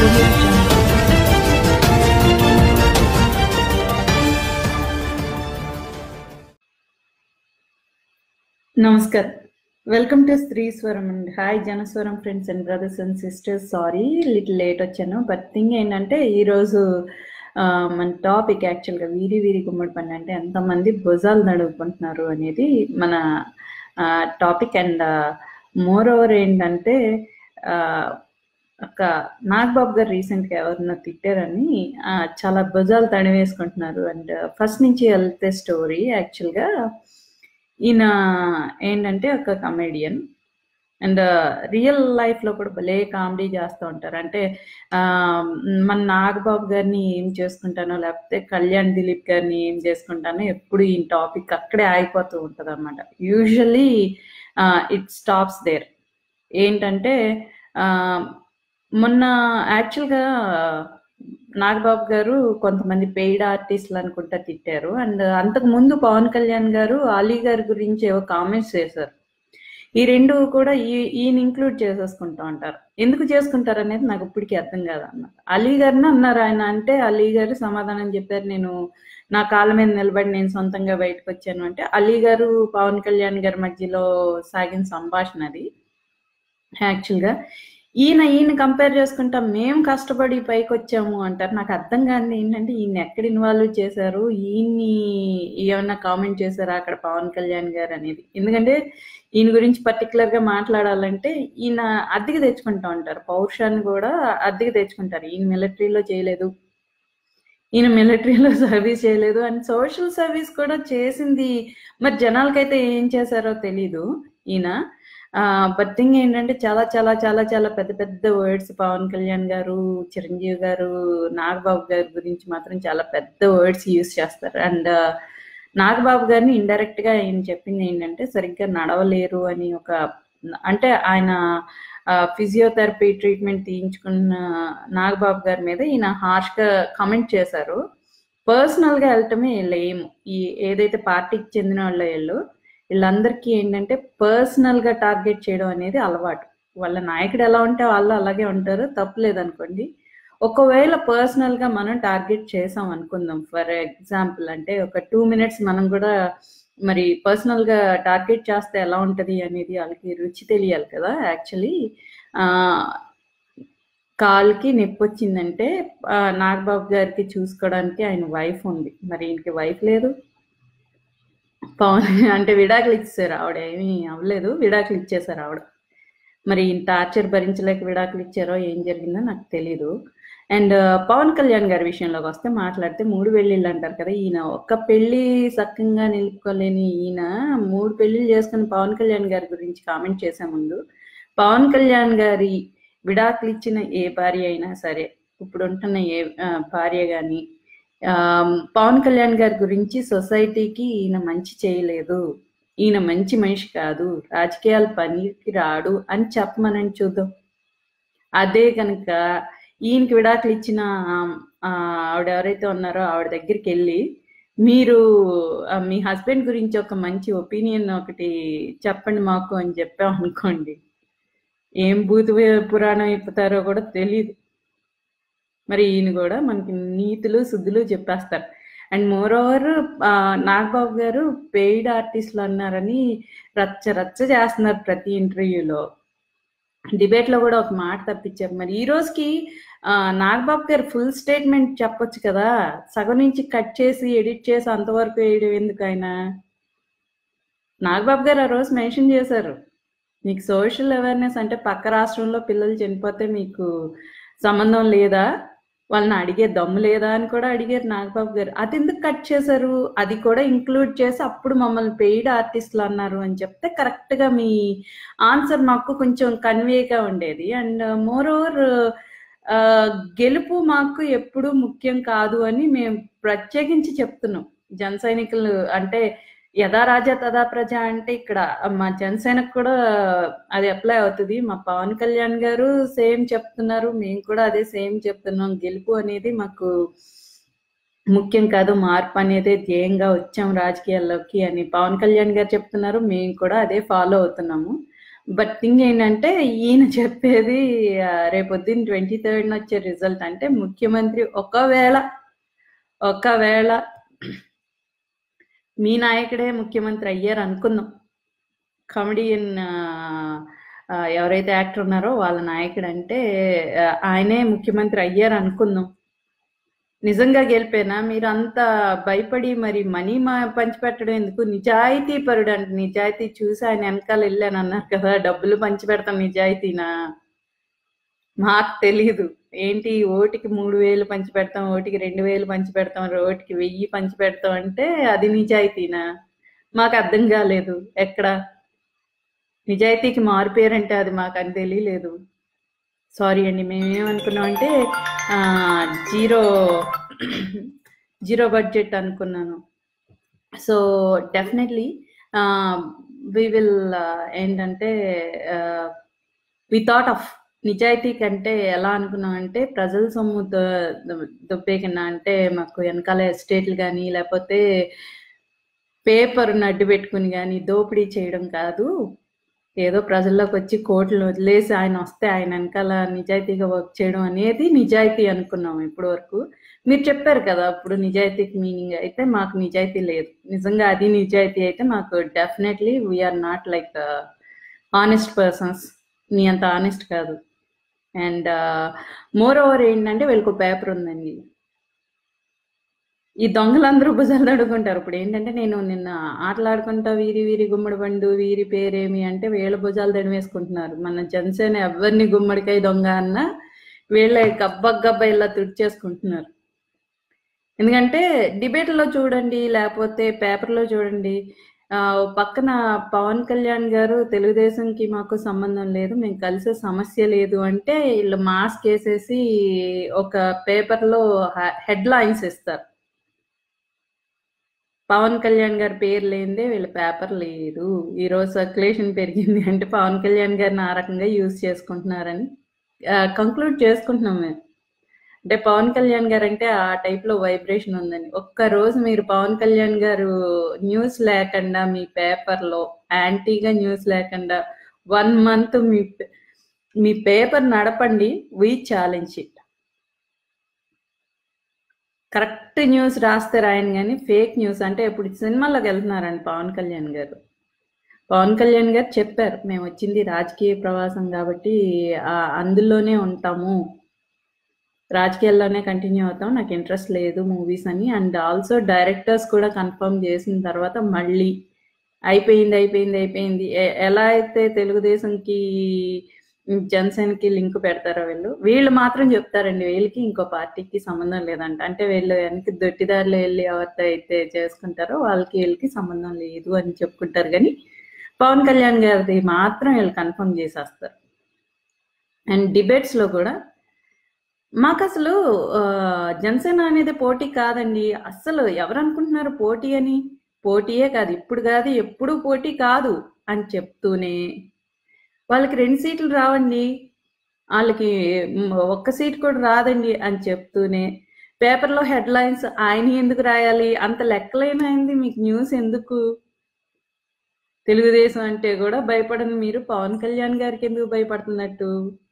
audio jungle. నమస్కారం welcome to Stree Swaram and hi Janaswaram friends and brothers and sisters sorry little late వచ్చాను but thing ఏంటంటే ఈరోజు ఆ, మన టాపిక్ యాక్చువల్గా వీరి వీరి గుమ్మడి పని అంటే ఎంతమంది భుజాలు నడుపుకుంటున్నారు అనేది మన టాపిక్ అండ్ మోర్ ఓవర్ ఏంటంటే ఆ, ఒక నాగబాబు గారు రీసెంట్గా ఎవరన్నా తిట్టారని ఆ, చాలా భుజాలు తడివేసుకుంటున్నారు అండ్ ఫస్ట్ నుంచి వెళ్తే స్టోరీ యాక్చువల్గా ఈయన ఏంటంటే ఒక కమెడియన్ అండ్ రియల్ లైఫ్ లో కూడా భలే కామెడీ చేస్తూ ఉంటారు అంటే ఆ, మన నాగబాబు గారిని ఏం చేసుకుంటానో లేకపోతే కళ్యాణ్ దిలీప్ గారిని ఏం చేసుకుంటానో ఎప్పుడు ఈ టాపిక్ అక్కడే ఆగిపోతూ ఉంటది అనమాట యూజువలీ ఇట్ స్టాప్స్ దేర్ ఏంటంటే ఆ, మొన్న యాక్చువల్గా నాగబాబు గారు కొంతమంది పెయిడ్ ఆర్టిస్టులు అనుకుంటా తిట్టారు అండ్ అంతకు ముందు పవన్ కళ్యాణ్ గారు అలీ గారి గురించి ఏవో కామెంట్స్ చేశారు ఈ రెండు కూడా ఈ ఈయన ఇంక్లూడ్ చేసేసుకుంటా ఉంటారు ఎందుకు చేసుకుంటారు అనేది నాకు ఇప్పటికీ అర్థం కాదన్నమాట అలీ గారిని అన్నారు ఆయన అంటే అలీ గారు సమాధానం చెప్పారు నేను నా కాళ్ళ మీద నిలబడి నేను సొంతంగా బయటకు వచ్చాను అంటే అలీ గారు పవన్ కళ్యాణ్ గారి మధ్యలో సాగిన సంభాషణ అది యాక్చువల్గా ఈయన ఈయన కంపేర్ చేసుకుంటా మేము కష్టపడి పైకి వచ్చాము అంటారు నాకు అర్థం కాదు ఏంటంటే ఈయన ఎక్కడ ఇన్వాల్వ్ చేశారు ఈయన్ని ఏమన్నా కామెంట్ చేశారా అక్కడ పవన్ కళ్యాణ్ గారు అనేది ఎందుకంటే ఈయన గురించి పర్టికులర్ గా మాట్లాడాలంటే ఈయన అద్దెకి తెచ్చుకుంటా ఉంటారు పౌరుషాన్ని కూడా అద్దెకి తెచ్చుకుంటారు ఈయన మిలిటరీలో చేయలేదు ఈయన మిలిటరీలో సర్వీస్ చేయలేదు అండ్ సోషల్ సర్వీస్ కూడా చేసింది మరి జనాలకైతే ఏం చేశారో తెలీదు ఈయన బట్ థింగ్ ఏంటంటే చాలా చాలా చాలా చాలా పెద్ద పెద్ద వర్డ్స్ పవన్ కళ్యాణ్ గారు చిరంజీవి గారు నాగబాబు గారి గురించి మాత్రం చాలా పెద్ద వర్డ్స్ యూస్ చేస్తారు అండ్ నాగబాబు గారిని ఇండైరెక్ట్ గా ఆయన చెప్పింది ఏంటంటే సరిగ్గా నడవలేరు అని ఒక అంటే ఆయన ఫిజియోథెరపీ ట్రీట్మెంట్ తీయించుకున్న నాగబాబు గారి మీద ఈయన హార్ష్ గా కమెంట్ చేశారు పర్సనల్ గా వెళ్ళటమే లేము ఈ ఏదైతే పార్టీకి చెందిన వాళ్ళ వీళ్ళు వీళ్ళందరికీ ఏంటంటే పర్సనల్ గా టార్గెట్ చేయడం అనేది అలవాటు వాళ్ళ నాయకుడు ఎలా ఉంటే వాళ్ళు అలాగే ఉంటారు తప్పులేదు అనుకోండి ఒకవేళ పర్సనల్ గా మనం టార్గెట్ చేసాం అనుకుందాం ఫర్ ఎగ్జాంపుల్ అంటే ఒక టూ మినిట్స్ మనం కూడా మరి పర్సనల్ గా టార్గెట్ చేస్తే ఎలా ఉంటది అనేది వాళ్ళకి రుచి తెలియాలి కదా యాక్చువల్లీ ఆ కాల్కి నొప్పి వచ్చిందంటే ఆ, నాగబాబు గారికి చూసుకోవడానికి ఆయన వైఫ్ ఉంది మరి ఈయనకి వైఫ్ లేదు పవన్ అంటే విడాకులు ఇచ్చేసారు ఆవిడ ఏమీ అవ్వలేదు విడాకులు ఇచ్చేసారు ఆవిడ మరి ఈయన టార్చర్ భరించలేక విడాకులు ఇచ్చారో ఏం జరిగిందో నాకు తెలీదు అండ్ పవన్ కళ్యాణ్ గారి విషయంలోకి వస్తే మాట్లాడితే మూడు పెళ్ళిళ్ళు అంటారు కదా ఈయన ఒక్క పెళ్లి సక్కంగా నిలుపుకోలేని ఈయన మూడు పెళ్లిళ్ళు చేసుకుని పవన్ కళ్యాణ్ గారి గురించి కామెంట్ చేసే ముందు పవన్ కళ్యాణ్ గారి విడాకులు ఇచ్చిన ఏ భార్య అయినా సరే ఇప్పుడు ఉంటున్న ఏ ఆ, భార్య గాని ఆ, పవన్ కళ్యాణ్ గారి గురించి సొసైటీకి ఈయన మంచి చేయలేదు ఈయన మంచి మనిషి కాదు రాజకీయాల పనికి రాడు అని చెప్పమనని చూద్దాం అదే కనుక ఈయనకి విడాకులు ఇచ్చిన ఆ, ఆవిడ ఎవరైతే ఉన్నారో ఆవిడ దగ్గరికి వెళ్ళి మీరు ఆ, మీ హస్బెండ్ గురించి ఒక మంచి ఒపీనియన్ ఒకటి చెప్పండి మాకు అని చెప్పాం అనుకోండి ఏం భూత పురాణం ఇప్పుతారో కూడా తెలియదు మరి ఈయన కూడా మనకి నీతులు శుద్ధులు చెప్పేస్తారు అండ్ మోర్ ఓవర్ నాగబాబు గారు పెయిడ్ ఆర్టిస్టులు అన్నారని రచ్చ రచ్చ చేస్తున్నారు ప్రతి ఇంటర్వ్యూలో డిబేట్ లో కూడా ఒక మాట తప్పించారు మరి ఈ రోజుకి ఆ, నాగబాబు గారు ఫుల్ స్టేట్మెంట్ చెప్పొచ్చు కదా సగం నుంచి కట్ చేసి ఎడిట్ చేసి అంతవరకు వేయడం ఎందుకు ఆయన నాగబాబు గారు ఆ రోజు మెన్షన్ చేశారు మీకు సోషల్ అవేర్నెస్ అంటే పక్క రాష్ట్రంలో పిల్లలు చనిపోతే మీకు సంబంధం లేదా వాళ్ళని అడిగే దమ్ము లేదా అని కూడా అడిగారు నాగబాబు గారు అది ఎందుకు కట్ చేశారు అది కూడా ఇంక్లూడ్ చేసి అప్పుడు మమ్మల్ని పెయిడ్ ఆర్టిస్టులు అన్నారు అని చెప్తే కరెక్ట్ గా మీ ఆన్సర్ మాకు కొంచెం కన్వేగా ఉండేది అండ్ మోర్ ఓవర్ గెలుపు మాకు ఎప్పుడు ముఖ్యం కాదు అని మేము ప్రత్యేకించి చెప్తున్నాం జన సైనికులు అంటే యథా రాజా తదా ప్రజ అంటే ఇక్కడ మా జనసేనకు కూడా అది అప్లై అవుతుంది మా పవన్ కళ్యాణ్ గారు సేమ్ చెప్తున్నారు మేము కూడా అదే సేమ్ చెప్తున్నాం గెలుపు అనేది మాకు ముఖ్యం కాదు మార్పు అనేది ధ్యేయంగా వచ్చాం రాజకీయాల్లోకి అని పవన్ కళ్యాణ్ గారు చెప్తున్నారు మేము కూడా అదే ఫాలో అవుతున్నాము బట్ థింగ్ ఏంటంటే ఈయన చెప్పేది ఆహ్, రేపొద్దున 23న వచ్చే రిజల్ట్ అంటే ముఖ్యమంత్రి ఒకవేళ, ఒకవేళ మీ నాయకుడే ముఖ్యమంత్రి అయ్యారనుకుందాం. కమెడియన్ ఆహ్, ఆహ్, ఎవరైతే యాక్టర్ ఉన్నారో వాళ్ళ నాయకుడంటే ఆహ్, ఆయనే ముఖ్యమంత్రి అయ్యారనుకుందాం. నిజంగా గెలిపేనా? మీరంత భయపడి మరి మనీ మా పంచిపెట్టడం ఎందుకు? నిజాయితీ పరుడంట. నిజాయితీ చూసి ఆయన ఎనకాల ఎళ్ళానన్నారు కదా! డబ్బులు పంచిపెడతాం నిజాయితీనా? మాకు తెలీదు. ఏంటి ఓటికి 3000 పంచిపెడతాం, ఓటికి 2000 పంచిపెడతాం, ఓటికి 1000 పంచిపెడతాం అంటే అది నిజాయితీనా? మాకర్థం కాలేదు. ఎక్కడ? నిజాయితీకి మారు పేరంటే అది మాకని తెలీలేదు. సారీ అండి. మేమేమనుకున్నామంటే ఆహ్, జీరో జీరో బడ్జెట్ అనుకున్నాను. So, definitely ah, we will ఏంటంటే ఆహ్, వి థాట్ ఆఫ్ నిజాయితీ కంటే ఎలా అనుకున్నామంటే ప్రజల సొమ్ము ద ద దొబ్బేకన్నా అంటే మాకు ఎనకాల ఎస్టేట్‌లు గాని, లేపోతే పేపర్‌ని అడ్డుపెట్టుకొని గాని దోపిడీ చేయడం కాదు. ఏదో ప్రజల్లోకొచ్చి కోట్లు వదిలేసి ఆయనొస్తే ఆయన ఎనకాల నిజాయితీగా వర్క్ చేయడం అనేది నిజాయితీ అనుకున్నాం ఇప్పటి వరకు. మీరు చెప్పారు కదా! అప్పుడు నిజాయితీకి మీనింగ్ అయితే మాకు నిజాయితీ లేదు. నిజంగా అది నిజాయితీ అయితే మాకు definitely we are not like honest persons. మీ అంత హానెస్ట్ కాదు. అండ్ మోర్ ఓవర్ ఏంటంటే వీళ్ళకో పేపర్ ఉందండి. ఈ దొంగలందరూ భుజాలు తడుముకుంటారు. ఇప్పుడేంటంటే నేను నిన్న ఆటలాడుకుంటా వీరి వీరి గుమ్మడి పండు వీరి పేరేమి అంటే వీళ్ళ భుజాలు తడిమేసుకుంటున్నారు. మన జనసేన ఎవ్వరిని గుమ్మడికాయ దొంగ అన్నా వీళ్ళే గబ్బ గబ్బ ఇలా తుడిచేసుకుంటున్నారు. ఎందుకంటే డిబేట్‌లో చూడండి, లేపోతే పేపర్‌లో చూడండి. ఆహ్, ఓ పక్కన పవన్ కళ్యాణ్ గారు తెలుగుదేశంకి మాకు సంబంధం లేదు. మేము కలిసే సమస్య లేదు అంటే ఈళ్ళు మాస్క్ ఏసేసి ఒక పేపర్‌లో హె హెడ్‌లైన్స్ ఇస్తారు. పవన్ కళ్యాణ్ గారి పేరు లేనిదే వీళ్ళ పేపర్ లేదు. ఈరోజు సర్క్యులేషన్ పెరిగింది అంటే పవన్ కళ్యాణ్ గారిని ఆ రకంగా యూజ్ చేసుకుంటున్నారని ఆహ్, కంక్లూడ్ చేసుకుంటున్నాం మేము. అంటే పవన్ కళ్యాణ్ గారంటే ఆ టైప్‌లో వైబ్రేషన్ ఉందని. ఒక్కరోజు మీరు పవన్ కళ్యాణ్ గారు న్యూస్ లేకుండా మీ పేపర్‌లో యాంటీగా న్యూస్ లేకుండా 1 మంత్ మీ పే మీ పేపర్ నడపండి. We challenge it. Correct news రాస్తే రాయను గానీ ఫేక్ న్యూస్ అంటే ఇప్పుడు సినిమాల్లోకెళ్తున్నారండి పవన్ కళ్యాణ్ గారు. పవన్ కళ్యాణ్ గారు చెప్పారు. మేమొచ్చింది రాజకీయ ప్రవాసం గాబట్టి ఆహ్, అందులోనే ఉంటాము. రాజకీయాల్లోనే కంటిన్యూ అవుతాం. నాకు ఇంట్రెస్ట్ లేదు మూవీస్ అని. అండ్ ఆల్సో డైరెక్టర్స్ కూడా కన్ఫర్మ్ చేసిన తర్వాత మళ్ళీ అయిపోయింది, అయిపోయింది, అయిపోయింది. ఎ ఎలా అయితే తెలుగుదేశంకి, హ్మ్, జనసేనకి లింక్ పెడతారో వీళ్ళు, వీళ్ళు మాత్రం చెప్తారండి. వీళ్ళకి ఇంకో పార్టీకి సంబంధం లేదంట. అంటే వీళ్ళు వెనక్కి దొట్టిదారిలో ఎళ్లి ఎవరితో అయితే చేసుకుంటారో వాళ్ళకి వీళ్ళకి సంబంధం లేదు అని చెప్పుకుంటారు గానీ, పవన్ కళ్యాణ్ గారిది మాత్రం వీళ్ళు కన్ఫర్మ్ చేసేస్తారు. అండ్ డిబేట్స్‌లో కూడా మాకసలు ఆహ్, జనసేన అనేది పోటీ కాదండి. అస్సలు ఎవరనుకుంటున్నారు పోటీ అని? పోటీయే కాదు. ఇప్పుడు కాదు, ఎప్పుడూ పోటీ కాదు అని చెప్తూనే వాళ్ళకి 2 సీట్లు రావండి. ఆళ్ళకి హ్మ్, ఒక్క సీట్ కూడా రాదండి అని చెప్తూనే పేపర్‌లో హెడ్‌లైన్స్ ఆయనయి ఎందుకు రాయాలి? అంత లెక్కలేనిది మీకు న్యూస్ ఎందుకు? తెలుగుదేశం అంటే గూడా భయపడని మీరు పవన్ కళ్యాణ్ గారికెందుకు భయపడుతున్నట్టు?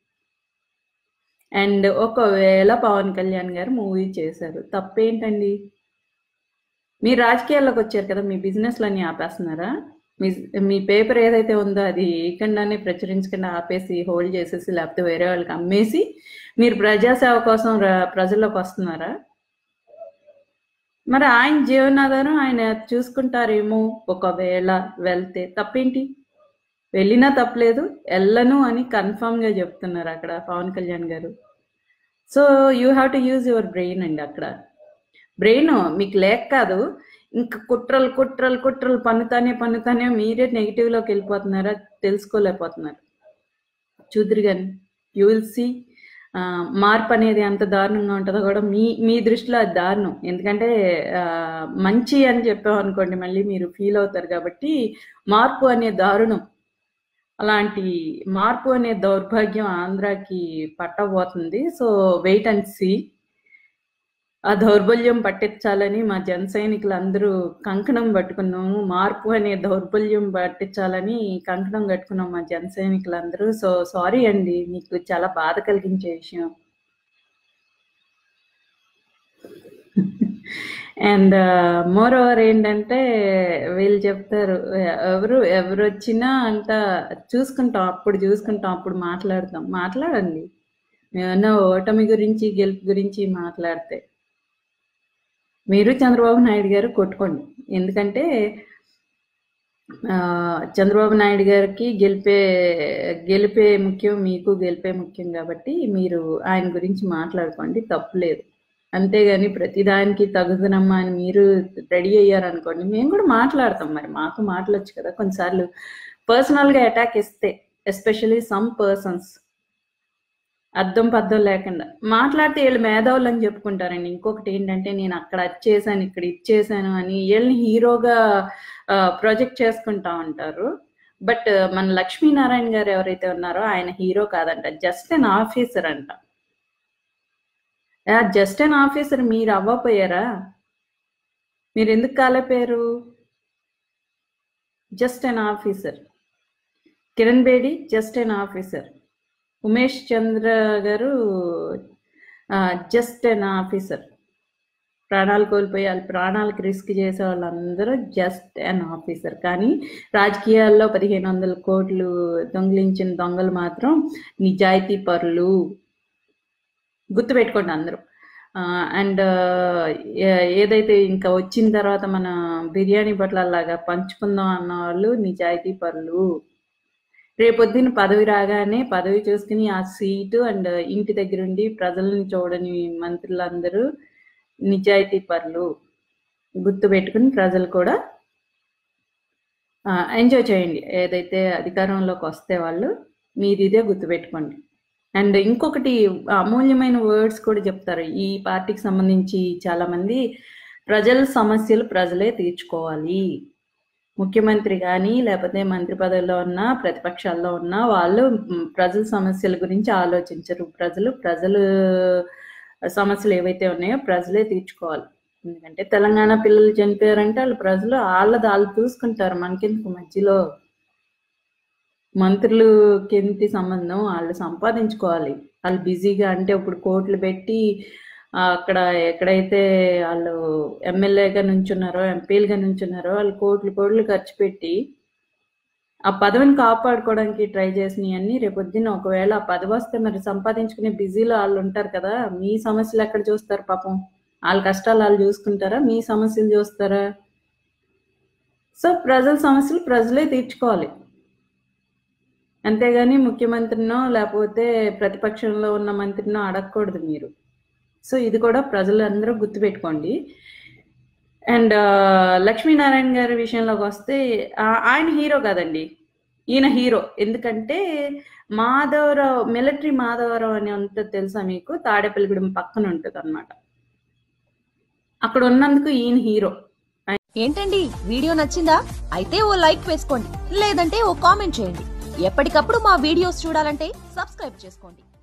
అండ్ ఒకవేళ పవన్ కళ్యాణ్ గారు మూవీ చేశారు. తప్పేంటండి? మీరు రాజకీయాల్లోకొచ్చారు కదా! మీ బిజినెస్‌లన్నీ ఆపేస్తున్నారా? మీ మీ పేపర్ ఏదైతే ఉందో అది ఏయకుండానే ప్రచురించకుండా ఆపేసి, హోల్డ్ చేసేసి, లేపోతే వేరే వాళ్ళకి అమ్మేసి, మీరు ప్రజాసేవ కోసం ర ప్రజల్లోకొస్తున్నారా? మరి ఆయన జీవనాధారం ఆయన చూసుకుంటారేమో ఒకవేళ వెళ్తే. తప్పేంటి? వెళ్ళినా తప్పులేదు. ఎళ్ళను అని కన్ఫర్మ్‌గా చెప్తున్నారు అక్కడ Pawan Kalyan garu. So, you have to use your brain అండి అక్కడ. బ్రెయిను మీకు లేక కాదు. ఇంక కుట్రలు, కుట్రలు, కుట్రలు పన్నుతానే, పన్నుతానే మీరే నెగెటివ్‌లోకెళ్ళిపోతున్నారా తెలుసుకోలేకపోతున్నారు. చూద్దురు గాని. యూ విల్ సీ ఆహ్, మార్పనేది ఎంత దారుణంగా ఉంటదో గూడా మీ మీ దృష్టిలో అది దారుణం. ఎందుకంటే ఆహ్, మంచి అని చెప్పామనుకోండి మళ్ళీ మీరు ఫీల్ అవుతారు గాబట్టి, మార్పు అనే దారుణం. అలాంటి మార్పు అనే దౌర్భాగ్యం ఆంధ్రాకి పట్టబోతుంది. So, wait and see. ఆ దౌర్బల్యం పట్టించాలని మా జన సైనికులందరూ కంకణం పట్టుకున్నాము మార్పు అనే దౌర్బల్యం పట్టించాలని కంకణం కట్టుకున్నాం మా జన సైనికులందరూ సో సారీ అండి మీకు చాలా బాధ కలిగించే విషయం అండ్ మోర్ ఓవర్ ఏంటంటే వీళ్ళు చెప్తారు ఎవరు ఎవరు వచ్చినా అంత చూసుకుంటాం అప్పుడు చూసుకుంటాం అప్పుడు మాట్లాడతాం మాట్లాడండి ఏమన్నా ఓటమి గురించి గెలుపు గురించి మాట్లాడితే మీరు చంద్రబాబు నాయుడు గారు కొట్టుకోండి ఎందుకంటే ఆ, చంద్రబాబు నాయుడు గారికి గెలిపే గెలిపే ముఖ్యం మీకు గెలిపే ముఖ్యం కాబట్టి మీరు ఆయన గురించి మాట్లాడుకోండి తప్పులేదు అంతేగాని ప్రతిదానికి తగుదనమ్మా అని మీరు రెడీ అయ్యారనుకోండి మేము కూడా మాట్లాడతాం మరి మాకు మాట్లాడచ్చు కదా కొన్నిసార్లు పర్సనల్గా అటాక్ ఇస్తే ఎస్పెషలీ సమ్ పర్సన్స్ అర్థం పద్ధం లేకుండా మాట్లాడితే వీళ్ళు మేధావులు అని చెప్పుకుంటారండి ఇంకొకటి ఏంటంటే నేను అక్కడ అది చేశాను ఇక్కడ ఇది చేశాను అని వీళ్ళని హీరోగా ప్రొజెక్ట్ చేసుకుంటా ఉంటారు బట్ మన లక్ష్మీనారాయణ గారు ఎవరైతే ఉన్నారో ఆయన హీరో కాదంట జస్ట్ అన్ ఆఫీసర్ అంట జస్ట్ అన్ ఆఫీసర్ మీరు అవ్వపోయారా మీరు ఎందుకు కాలేపోయారు just an officer Kiran Bedi just an officer Umesh Chandra garu just an officer ప్రాణాలు కోల్పోయి వాళ్ళ ప్రాణాలకు రిస్క్ చేసే వాళ్ళందరూ జస్ట్ అన్ ఆఫీసర్ కానీ రాజకీయాల్లో పదిహేను వందల కోట్లు దొంగిలించిన దొంగలు మాత్రం నిజాయితీ పరులు గుర్తుపెట్టుకోండి అందరూ అండ్ ఏదైతే ఇంకా వచ్చిన తర్వాత మన బిర్యానీ బట్టలలాగా పంచుకుందాం అన్న వాళ్ళు నిజాయితీ పరులు రేపొద్దున పదవి రాగానే పదవి చూసుకుని ఆ సీటు అండ్ ఇంటి దగ్గరుండి ప్రజల్ని చూడని మంత్రులందరూ నిజాయితీ పరులు గుర్తు పెట్టుకుని ప్రజలు కూడా ఎంజాయ్ చేయండి ఏదైతే అధికారంలోకి వస్తే వాళ్ళు మీరు ఇదే గుర్తుపెట్టుకోండి అండ్ ఇంకొకటి అమూల్యమైన వర్డ్స్ కూడా చెప్తారు ఈ పార్టీకి సంబంధించి చాలా మంది ప్రజల సమస్యలు ప్రజలే తీర్చుకోవాలి ముఖ్యమంత్రి కానీ లేకపోతే మంత్రి పదవిలో ఉన్న ప్రతిపక్షాల్లో ఉన్న వాళ్ళు మ్, ప్రజల సమస్యల గురించి ఆలోచించరు ప్రజలు ప్రజలు సమస్యలు ఏవైతే ఉన్నాయో ప్రజలే తీర్చుకోవాలి ఎందుకంటే తెలంగాణ పిల్లలు చనిపోయారంటే వాళ్ళు ప్రజలు వాళ్ళది వాళ్ళు చూసుకుంటారు మనకెందుకు మధ్యలో మంత్రులకి ఏంటి సంబంధం వాళ్ళు సంపాదించుకోవాలి వాళ్ళు బిజీగా అంటే ఇప్పుడు కోట్లు పెట్టి ఆ, అక్కడ ఎక్కడైతే వాళ్ళు ఎమ్మెల్యేగా నుంచున్నారో ఎంపీలుగా నుంచున్నారో వాళ్ళు కోట్లు కోట్లు ఖర్చు పెట్టి ఆ పదవిని కాపాడుకోవడానికి ట్రై చేసినవన్నీ రేపొద్దున ఒకవేళ ఆ పదవి వస్తే మరి సంపాదించుకునే బిజీలో వాళ్ళు ఉంటారు కదా మీ సమస్యలు ఎక్కడ చూస్తారు పాపం వాళ్ళ కష్టాలు వాళ్ళు చూసుకుంటారా మీ సమస్యలు చూస్తారా సో ప్రజల సమస్యలు ప్రజలే తీర్చుకోవాలి అంతేగాని ముఖ్యమంత్రినో లేకపోతే ప్రతిపక్షంలో ఉన్న మంత్రినో అడగకూడదు మీరు సో ఇది కూడా ప్రజలందరూ గుర్తుపెట్టుకోండి అండ్ లక్ష్మీనారాయణ గారి విషయంలోకి వస్తే ఆ- ఆయన హీరో కాదండి ఈయన హీరో ఎందుకంటే మాధవరావు మిలిటరీ మాధవరావు అని ఉంటుంది తెలుసా మీకు తాడేపల్లిగూడెం పక్కన ఉంటుంది అనమాట అక్కడ ఉన్నందుకు ఈయన హీరో ఏంటండి వీడియో నచ్చిందా అయితే ఓ లైక్ వేసుకోండి లేదంటే ఓ కామెంట్ చేయండి ఎప్పటికప్పుడు మా వీడియోస్ చూడాలంటే సబ్స్క్రైబ్ చేసుకోండి